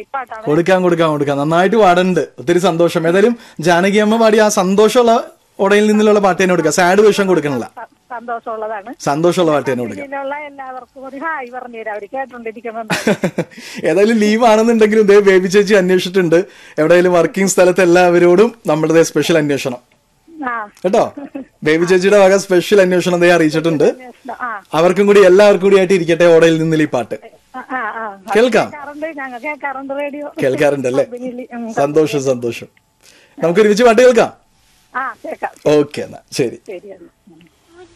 ഈ പാട്ടാണ് കൊടുക്കാം കൊടുക്കാം കൊടുക്കാം നന്നായിട്ട് പാടുന്നുണ്ട് ഒത്തിരി സന്തോഷം ഏതായാലും ജാനകി അമ്മ പാടിയ ആ സന്തോഷമുള്ള ഓടയിൽ നിന്നുള്ള പാട്ട് തന്നെ കൊടുക്കാം സാഡ് വേഷം കൊടുക്കണില്ല സ- സന്തോഷമുള്ളതാണ് സന്തോഷമുള്ള പാട്ട് തന്നെ കൊടുക്കാം ഇതിലുള്ള എല്ലാവർക്കും ഒരു ഹായ് പറഞ്ഞു തരാം അവർ കേട്ടോണ്ടിരിക്കുന്നുണ്ട് ഏതായാലും ലീവ് ആണെന്നുണ്ടെങ്കിലും ഇതേ ബേബി ചേച്ചി അന്വേഷിച്ചിട്ടുണ്ട് എവിടെയെങ്കിലും വർക്കിംഗ് സ്ഥലത്ത് എല്ലാവരോടും നമ്മുടെ സ്പെഷ്യൽ അന്വേഷണം ആ കേട്ടോ ബേബി ചേച്ചിയുടെ വക സ്പെഷ്യൽ അന്വേഷണം ദേ അറിയിച്ചിട്ടുണ്ട് അന്വേഷണം. ആ അവർക്കും കൂടി എല്ലാവർക്കും കൂടി ആയിട്ട് ഇരിക്കട്ടെ ഓടയിൽ നിന്നിൽ ഈ പാട്ട് ആ, ആ ആ കേൾക്കാം കേൾക്കാറുണ്ട് ഞങ്ങൾ കേൾക്കാറുണ്ട് റേഡിയോ കേൾക്കാറുണ്ടല്ലേ കമ്പനിയില്. ഉം. സന്തോഷം സന്തോഷം നമുക്ക് ഒരുമിച്ച് പാട്ട് കേൾക്കാം ആ കേൾക്കാം ഓക്കെ എന്നാ ശരി ശരിയാണ് ഉം.